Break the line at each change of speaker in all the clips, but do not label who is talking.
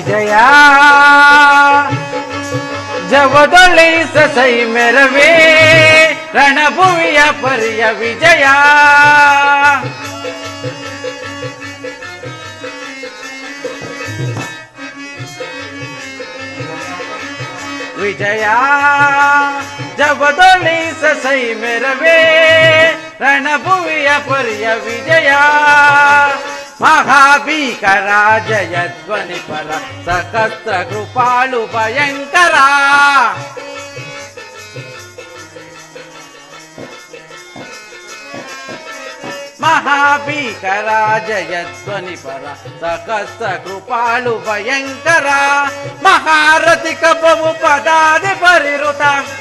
ವಿಜಯ ಜವದೊಳಿಸ ಸೈ ಮೆರವೇ ರಣಭುವಿಯ ಪರಿಯ ವಿಜಯ ವಿಜಯ ಜಬದೊಳಿಸ ಸೈ ಮೆರವೇ ರಣಭುವಿಯ ಪರಿಯ ವಿಜಯ ಮಹಾಭೀಕರ ಜಯಧ್ವನಿ ಪರ ಸಕಸ್ತ್ರ ಕೃಪಾಳು ಭಯಂಕರ ಮಹಾಭೀಕರ ಜಯಧ್ವನಿ ಪರ ಸಕಸ್ತ್ರ ಕೃಪಾಳು ಭಯಂಕರ ಮಹಾರಥಿ ಕಬ್ಬವು ಪದಾದಿ ಪರಿರುತ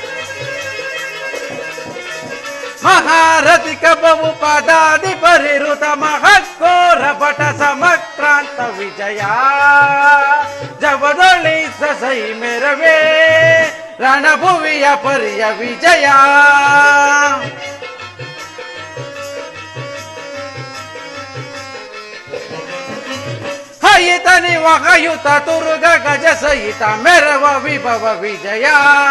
ಮಹಾರಥಿ ಕಬ್ಬವು ಪದಾದಿ ಪರಿರುತ ಮಹಕ್ಕೋರ ಭಟ ಸಮಕ್ರಾಂತ ವಿಜಯ ಜವದೊಳಿಸ ಸೈ ಮೆರವೇ ರಣಭುವಿಯ ಪರಿಯ ವಿಜಯ ಹಯಿತ ನಿವಹಯುತ ತುರುಗ ಗಜ ಸಹಿತ ಮೆರವ ವಿಭವ ವಿಜಯ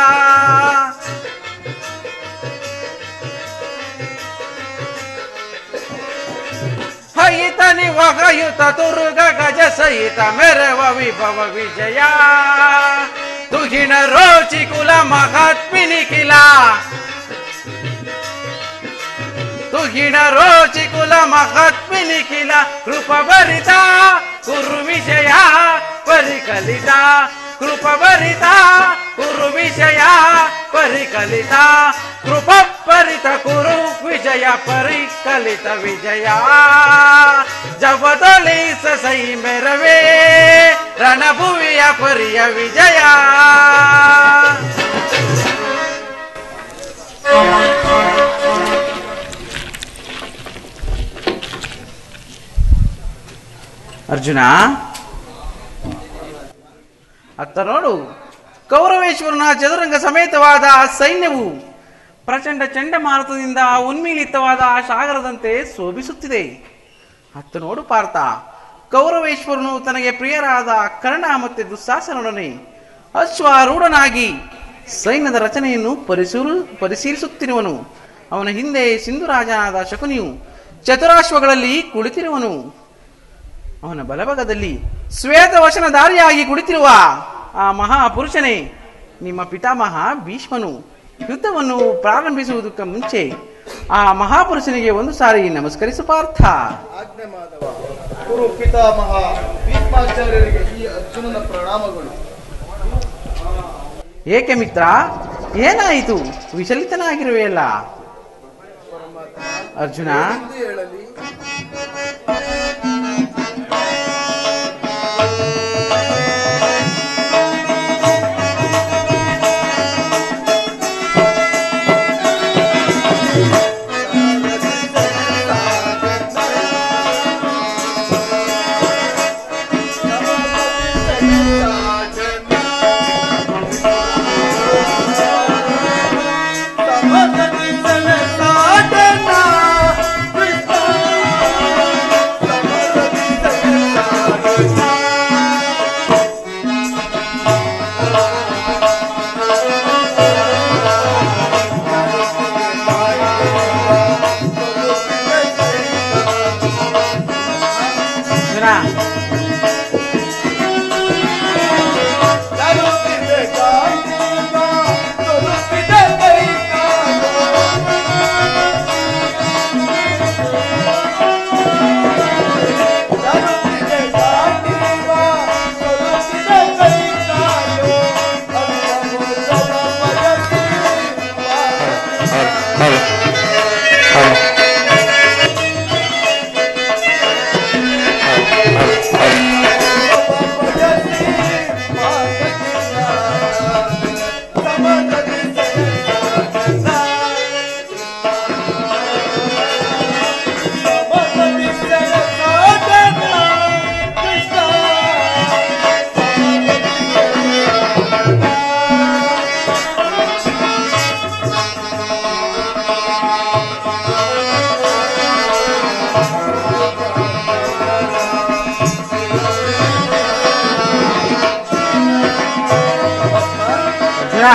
ಹಯಿತ ನಿವಹಯುತ ತುರುಗ ಗಜ ಸಹಿತ ಮೆರವ ವಿಭವ ವಿಜಯ ತುಹಿಣ ರೋಚಿ ಕುಲ ಮಹಾತ್ಮಿನಿ ಕಿಲ ತುಹಿಣ ರೋಚಿ ಕುಲ ಮಹಾತ್ಮಿನಿ ಕಿಲ ಕೃಪ ಭರಿತ ಕುರು ವಿಜಯ ಪರಿಕಲಿತ ಕೃಪ ಭರಿತ ಕುರು ವಿಜಯ ಪರಿಕಲಿತ ಕೃಪ ಪರಿತ ಕುರು ವಿಜಯ ಪರಿಕಲಿತ ವಿಜಯ ಜಬದೊಳಿಸ ಸೈ ಮೆರವೇ ರಣಭುವಿಯ ಪರಿಯ ವಿಜಯ ಅರ್ಜುನ ಅತ್ತ ನೋಡು ಕೌರವೇಶ್ವರನ ಚದುರಂಗ ಸಮೇತವಾದ ಆ ಸೈನ್ಯವು ಪ್ರಚಂಡ ಚಂಡಮಾರುತದಿಂದ ಉನ್ಮೀಲಿತವಾದ ಆ ಸಾಗರದಂತೆ ಶೋಭಿಸುತ್ತಿದೆ ಅತ್ತ ನೋಡು ಪಾರ್ಥ ಕೌರವೇಶ್ವರನು ತನಗೆ ಪ್ರಿಯರಾದ ಕರ್ಣ ಮತ್ತೆ ದುಸ್ಸಾಸನೊಡನೆ ಅಶ್ವಾರೂಢನಾಗಿ ಸೈನ್ಯದ ರಚನೆಯನ್ನು ಪರಿಶೀಲು ಪರಿಶೀಲಿಸುತ್ತಿರುವನು ಅವನ ಹಿಂದೆ ಸಿಂಧುರಾಜನಾದ ಶಕುನಿಯು ಚತುರಾಶ್ವಗಳಲ್ಲಿ ಕುಳಿತಿರುವನು ಅವನ ಬಲಭಾಗದಲ್ಲಿ ಶ್ವೇತವಚನಧಾರಿಯಾಗಿ ಕುಳಿತಿರುವ ಆ ಮಹಾಪುರುಷನೇ ನಿಮ್ಮ ಪಿತಾಮಹ ಭೀಷ್ಮನು ಯುದ್ಧವನ್ನು ಪ್ರಾರಂಭಿಸುವುದಕ್ಕೆ ಮುಂಚೆ ಆ ಮಹಾಪುರುಷನಿಗೆ ಒಂದು ಸಾರಿ ನಮಸ್ಕರಿಸು ಪಾರ್ಥ
ಆಜ್ಞೆ ಮಾಧವ ಗುರು ಪಿತಾಮಹ ಭೀಷ್ಮಾಚಾರ್ಯರಿಗೆ ಈ ಅರ್ಜುನನ ಪ್ರಣಾಮಗಳು
ಏಕೆ ಮಿತ್ರ ಏನಾಯಿತು ವಿಚಲಿತನಾಗಿರುವೆಯಲ್ಲ ಅರ್ಜುನ
ಎಂದು ಹೇಳಲಿ ಸಾಧನ
ಅರ್ಜುನ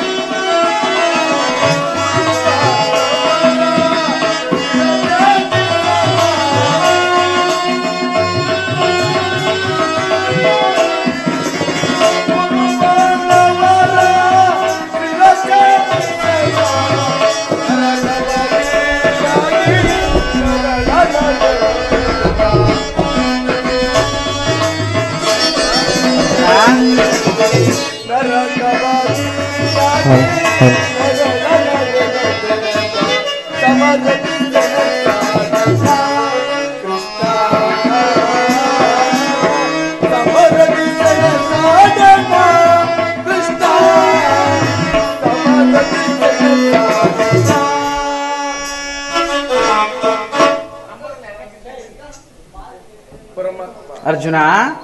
ಪರಮಾತ್ಮ
ಅರ್ಜುನ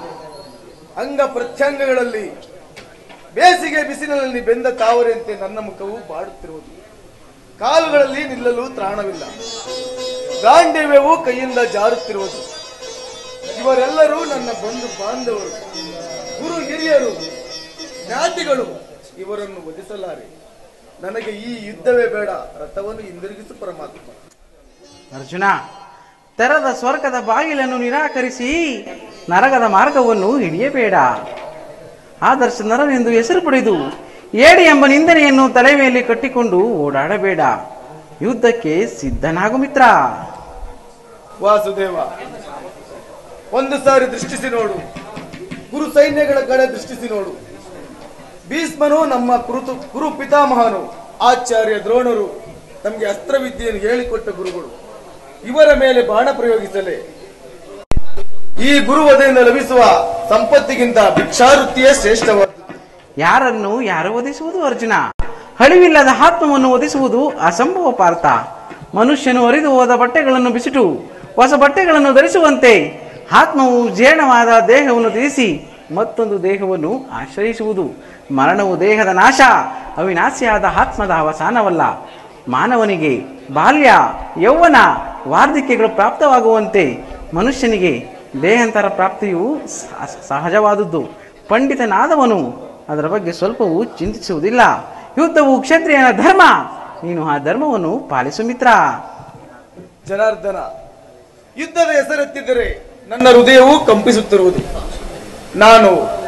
ಅಂಗ ಪ್ರತ್ಯಂಗಗಳಲ್ಲಿ ಬೇಸಿಗೆ ಬಿಸಿಲಿನಲ್ಲಿ ಬೆಂದ ತಾವರೆಯಂತೆ ನನ್ನ ಮುಖವು ಬಾಡುತ್ತಿರುವುದು ಕಾಲುಗಳಲ್ಲಿ ನಿಲ್ಲಲು ತ್ರಾಣವಿಲ್ಲ ಗಾಂಡವ್ಯವು ಕೈಯಿಂದ ಜಾರುತ್ತಿರುವುದು ಇವರೆಲ್ಲರೂ ನನ್ನ ಬಂಧು ಬಾಂಧವರು ಗುರು ಹಿರಿಯರು ಜ್ಞಾತಿಗಳು ಇವರನ್ನು ವಧಿಸಲಾರೆ ನನಗೆ ಈ ಯುದ್ಧವೇ ಬೇಡ ರಥವನ್ನು ಹಿಂದಿರುಗಿಸು ಪರಮಾತ್ಮ
ಅರ್ಜುನ ತೆರದ ಸ್ವರ್ಗದ ಬಾಗಿಲನ್ನು ನಿರಾಕರಿಸಿ ನರಕದ ಮಾರ್ಗವನ್ನು ಹಿಡಿಯಬೇಡ ಆದರ್ಶ ನರನೆಂದು ಹೆಸರು ಪಡೆದು ಏಡಿ ಎಂಬ ನಿಂದನೆಯನ್ನು ತಲೆ ಮೇಲೆ ಕಟ್ಟಿಕೊಂಡು ಓಡಾಡಬೇಡ ಯುದ್ಧಕ್ಕೆ ಸಿದ್ಧನಾಗು ಮಿತ್ರ
ವಾಸುದೇವ ಒಂದು ಸಾರಿ ದೃಷ್ಟಿಸಿ ನೋಡು ಗುರು ಸೈನ್ಯಗಳ ಕಡೆ ದೃಷ್ಟಿಸಿ ನೋಡು ಭೀಷ್ಮನು ನಮ್ಮ ಕುರುತು ಗುರು ಪಿತಾಮಹನು ಆಚಾರ್ಯ ದ್ರೋಣರು ನಮಗೆ ಅಸ್ತ್ರವಿದ್ಯೆಯನ್ನು ಹೇಳಿಕೊಟ್ಟ ಗುರುಗಳು ಇವರ ಮೇಲೆ ಬಾಣ ಪ್ರಯೋಗಿಸಲೇ ಈ ಗುರುವಧೆಯಿಂದ ಲಭಿಸುವ ಸಂಪತ್ತಿಗಿಂತ ಭಿಕ್ಷಾವೃತ್ತಿಯೇ ಶ್ರೇಷ್ಠವಾದದ್ದು
ಯಾರನ್ನು ಯಾರು ಒದಿಸುವುದು ಅರ್ಜುನ ಹಳಿವಿಲ್ಲದ ಆತ್ಮವನ್ನು ಒದಿಸುವುದು ಅಸಂಭವ ಪಾರ್ಥ ಮನುಷ್ಯನು ಹರಿದು ಹೋದ ಬಟ್ಟೆಗಳನ್ನು ಬಿಸಿಟು ಹೊಸ ಬಟ್ಟೆಗಳನ್ನು ಧರಿಸುವಂತೆ ಆತ್ಮವು ಜೀರ್ಣವಾದ ದೇಹವನ್ನು ತ್ಯಜಿಸಿ ಮತ್ತೊಂದು ದೇಹವನ್ನು ಆಶ್ರಯಿಸುವುದು ಮರಣವು ದೇಹದ ನಾಶ ಅವಿನಾಶಿಯಾದ ಆತ್ಮದ ಅವಸಾನವಲ್ಲ ಮಾನವನಿಗೆ ಬಾಲ್ಯ ಯೌವನ ವಾರ್ಧಕ್ಯಗಳು ಪ್ರಾಪ್ತವಾಗುವಂತೆ ಮನುಷ್ಯನಿಗೆ ದೇಹಾಂತರ ಪ್ರಾಪ್ತಿಯು ಸ- ಸಹಜವಾದದ್ದು ಪಂಡಿತನಾದವನು ಅದರ ಬಗ್ಗೆ ಸ್ವಲ್ಪವೂ ಚಿಂತಿಸುವುದಿಲ್ಲ ಯುದ್ಧವು ಕ್ಷತ್ರಿಯನ ಧರ್ಮ ನೀನು ಆ ಧರ್ಮವನ್ನು ಪಾಲಿಸು ಮಿತ್ರ
ಜನಾರ್ದನ ಯುದ್ಧದ ಹೆಸರೆತ್ತಿದ್ದರೆ ನನ್ನ ಹೃದಯವು ಕಂಪಿಸುತ್ತಿರುವುದು ನಾನು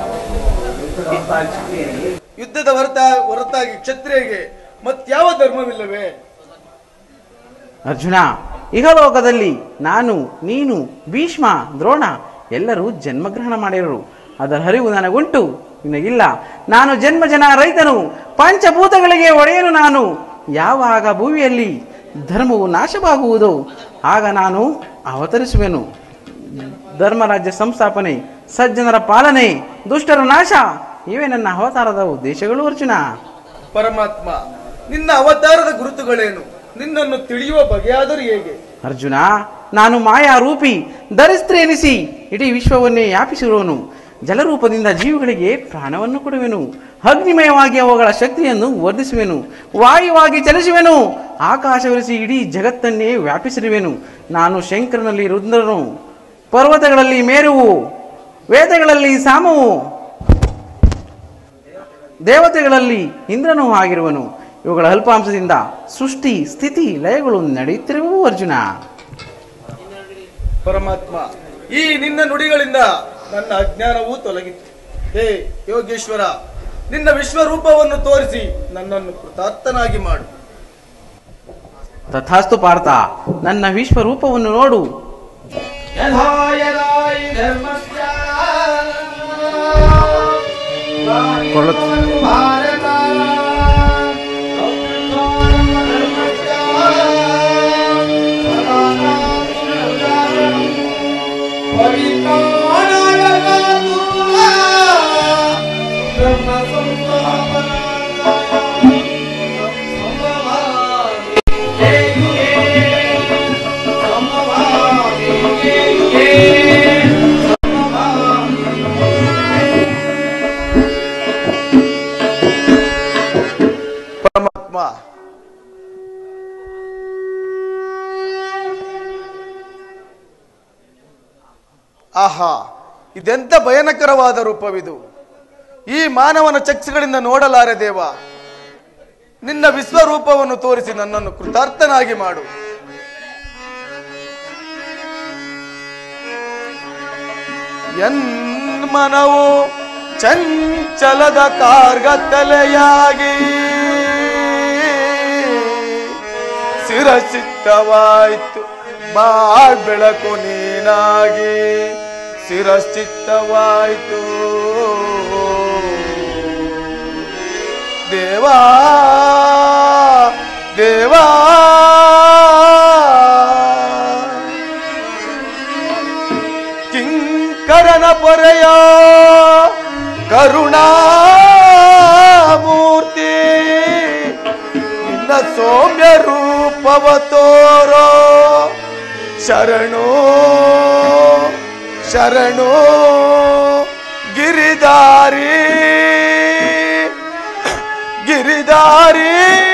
ಯುದ್ಧದ ಹೊರತ ಹೊರತಾಗಿ ಕ್ಷತ್ರಿಯರಿಗೆ ಮತ್ಯಾವ ಧರ್ಮವಿಲ್ಲವೇ
ಅರ್ಜುನ ಇಹಲೋಕದಲ್ಲಿ ನಾನು ನೀನು ಭೀಷ್ಮ ದ್ರೋಣ ಎಲ್ಲರೂ ಜನ್ಮಗ್ರಹಣ ಮಾಡಿರರು ಅದರ ಹರಿವು ನನಗುಂಟು ನಿನಗಿಲ್ಲ ನಾನು ಜನ್ಮ ಜನ ರೈತನು ಪಂಚಭೂತಗಳಿಗೆ ಒಡೆಯನು ನಾನು ಯಾವಾಗ ಭೂಮಿಯಲ್ಲಿ ಧರ್ಮವು ನಾಶವಾಗುವುದೋ ಆಗ ನಾನು ಅವತರಿಸುವೆನು ಧರ್ಮರಾಜ್ಯ ಸಂಸ್ಥಾಪನೆ ಸಜ್ಜನರ ಪಾಲನೆ ದುಷ್ಟರ ನಾಶ ಇವೇ ನನ್ನ ಅವತಾರದ ಉದ್ದೇಶಗಳು ಅರ್ಜುನ
ಪರಮಾತ್ಮ ನಿನ್ನ ಅವತಾರದ ಗುರುತುಗಳೇನು ನಿನ್ನನ್ನು ತಿಳಿಯುವ ಬಗೆಯಾದರೂ ಹೇಗೆ
ಅರ್ಜುನ ನಾನು ಮಾಯಾ ರೂಪಿ ಧರಿಸ್ತ್ರಿ ಎನಿಸಿ ಇಡೀ ವಿಶ್ವವನ್ನೇ ವ್ಯಾಪಿಸಿರುವನು ಜಲರೂಪದಿಂದ ಜೀವಿಗಳಿಗೆ ಪ್ರಾಣವನ್ನು ಕೊಡುವೆನು ಅಗ್ನಿಮಯವಾಗಿ ಅವುಗಳ ಶಕ್ತಿಯನ್ನು ವರ್ಧಿಸುವೆನು ವಾಯುವಾಗಿ ಚಲಿಸುವೆನು ಆಕಾಶವಿರಿಸಿ ಇಡೀ ಜಗತ್ತನ್ನೇ ವ್ಯಾಪಿಸಿರುವೆನು ನಾನು ಶಂಕರನಲ್ಲಿ ರುದ್ರನು ಪರ್ವತಗಳಲ್ಲಿ ಮೇರುವು ವೇದಗಳಲ್ಲಿ ಸಾಮವು ದೇವತೆಗಳಲ್ಲಿ ಇಂದ್ರನೂ ಆಗಿರುವನು ಇವುಗಳ ಅಲ್ಪಾಂಶದಿಂದ ಸೃಷ್ಟಿ ಸ್ಥಿತಿ ಲಯಗಳು ನಡೆಯುತ್ತಿರುವವು ಅರ್ಜುನ
ಪರಮಾತ್ಮ ಈ ನಿನ್ನ ನುಡಿಗಳಿಂದ ನನ್ನ ಅಜ್ಞಾನವೂ ತೊಲಗಿತ್ತು ಹೇ ಯೋಗೇಶ್ವರ ನಿನ್ನ ವಿಶ್ವರೂಪವನ್ನು ತೋರಿಸಿ ನನ್ನನ್ನು ಕೃತಾರ್ಥನಾಗಿ ಮಾಡು
ತಥಾಸ್ತು ಪಾರ್ಥ ನನ್ನ ವಿಶ್ವರೂಪವನ್ನು ನೋಡು ಕೊಳ್ಳುತ್ತ-
ಪರಮಾತ್ಮ ಆಹಾ ಇದೆಂತ ಭಯಂಕರವಾದ ರೂಪವಿದು ಈ ಮಾನವನ ಚಕ್ಷುಗಳಿಂದ ನೋಡಲಾರೆ ದೇವ ನಿನ್ನ ವಿಶ್ವರೂಪವನ್ನು ತೋರಿಸಿ ನನ್ನನ್ನು ಕೃತಾರ್ಥನಾಗಿ ಮಾಡು ಎನ್ ಮನವು ಚಂಚಲದ ಕಾರ್ಗತ್ತಲೆಯಾಗಿ ಶಿರಚಿತ್ತವಾಯಿತು ಬಾಳ್ ಬೆಳಕು ನೀನಾಗಿ ಶಿರಶ್ಚಿತ್ತವಾಯಿತು ದೇವಾ ದೇವಾ ಕಿಂಕರನ ಪೊರೆಯ ಕರುಣಾಮೂರ್ತಿ ನಿನ್ನ ಸೌಮ್ಯ ರೂಪವ ತೋರೋ ಶರಣು ಶರಣು ಗಿರಿದಾರಿ ಗಿರಿದಾರಿ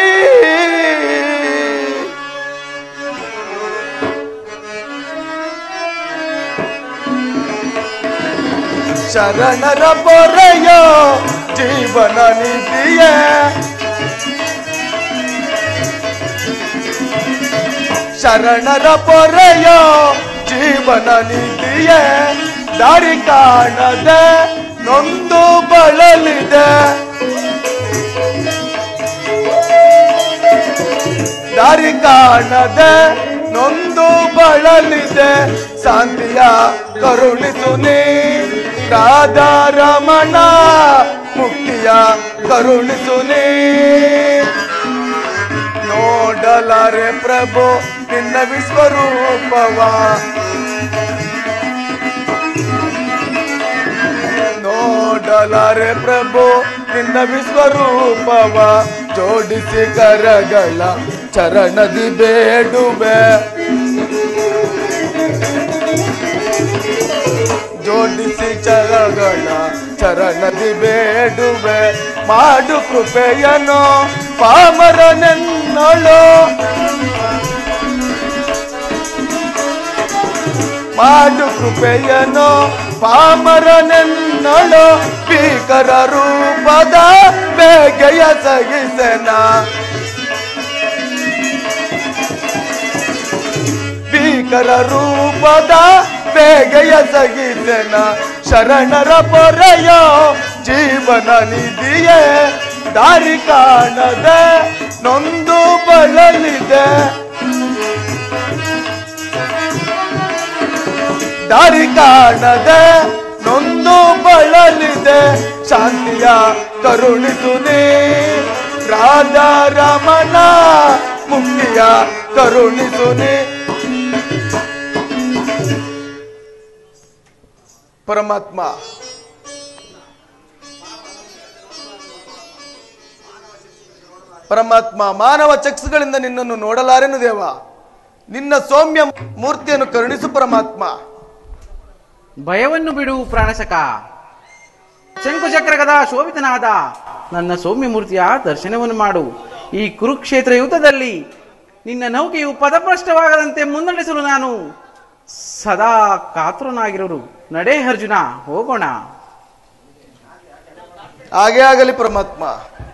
ಶರಣರ ಪೊರೆಯ ಜೀವನ ನಿಧಿಯೇ ಶರಣರ ಪೊರೆಯ ಜೀವನ ನಿಧಿಯೇ ದಾರಿ ಕಾಣದೆ ನೊಂದು ಬಳಲಿದೆ ದಾರಿ ಕಾಣದೆ ನೊಂದು ಬಳಲಿದೆ ಶಾಂತಿಯ ಕರುಣಿಸು ನೀ ರಾಧಾರಮಣ ಮುಕ್ತಿಯ ಕರುಣಿಸು ನೀ ನೋಡಲಾರೆ ಪ್ರಭು ನಿನ್ನ ವಿಶ್ವರೂಪವ ನೋಡಲಾರೆ ಪ್ರಭು ನಿನ್ನ ವಿಶ್ವರೂಪವ ಜೋಡಿಸಿ ಕರಗಳ ಚರಣದಿ ಬೇಡುವೆ ಜೋಡಿಸಿ ಚರಗಳ ಚರಣದಿ ಬೇಡುವೆ ಮಾಡು ಕೃಪೆಯನು ಪಾಮರನೆನ್ನಳು ಮಾಡು ಕೃಪೆಯನು ಪಾಮರನೆನ್ನಳು ಭೀಕರ ರೂಪದ ಬೇಗೆಯ ಸಹಿಸನ ಭೀಕರ ರೂಪದ ಬೇಗೆಯ ಸಹಿಸನ ಶರಣರ ಪೊರೆಯ ಜೀವನ ನಿಧಿಯೇ ದಾರಿ ಕಾಣದೆ ನೊಂದು ಬಳಲಿದೆ ದಾರಿ ಕಾಣದೆ ನೊಂದು ಬಳಲಿದೆ ಶಾಂತಿಯ ಕರುಣಿಸು ನೀ ರಾಧಾರಮಣ ಮುಕ್ತಿಯ ಕರುಣಿಸು ನೀ ಪರಮಾತ್ಮ ಪರಮಾತ್ಮ ಮಾನವ ಚಕ್ಷುಗಳಿಂದ ನಿನ್ನನ್ನು ನೋಡಲಾರೆನು ದೇವ ನಿನ್ನ ಸೌಮ್ಯ ಮೂರ್ತಿಯನ್ನು ಕರುಣಿಸು ಪರಮಾತ್ಮ
ಭಯವನ್ನು ಬಿಡು ಪ್ರಾಣಸಕ ಶಂಕುಚಕ್ರಗದ ಶೋಭಿತನಾದ ನನ್ನ ಸೌಮ್ಯ ಮೂರ್ತಿಯ ದರ್ಶನವನ್ನು ಮಾಡು ಈ ಕುರುಕ್ಷೇತ್ರ ಯುದ್ಧದಲ್ಲಿ ನಿನ್ನ ನೌಕೆಯು ಪದಭ್ರಷ್ಟವಾಗದಂತೆ ಮುನ್ನಡೆಸಲು ನಾನು ಸದಾ ಕಾತುರನಾಗಿರೋರು ನಡೆ ಅರ್ಜುನ ಹೋಗೋಣ
ಹಾಗೆ ಆಗಲಿ ಪರಮಾತ್ಮ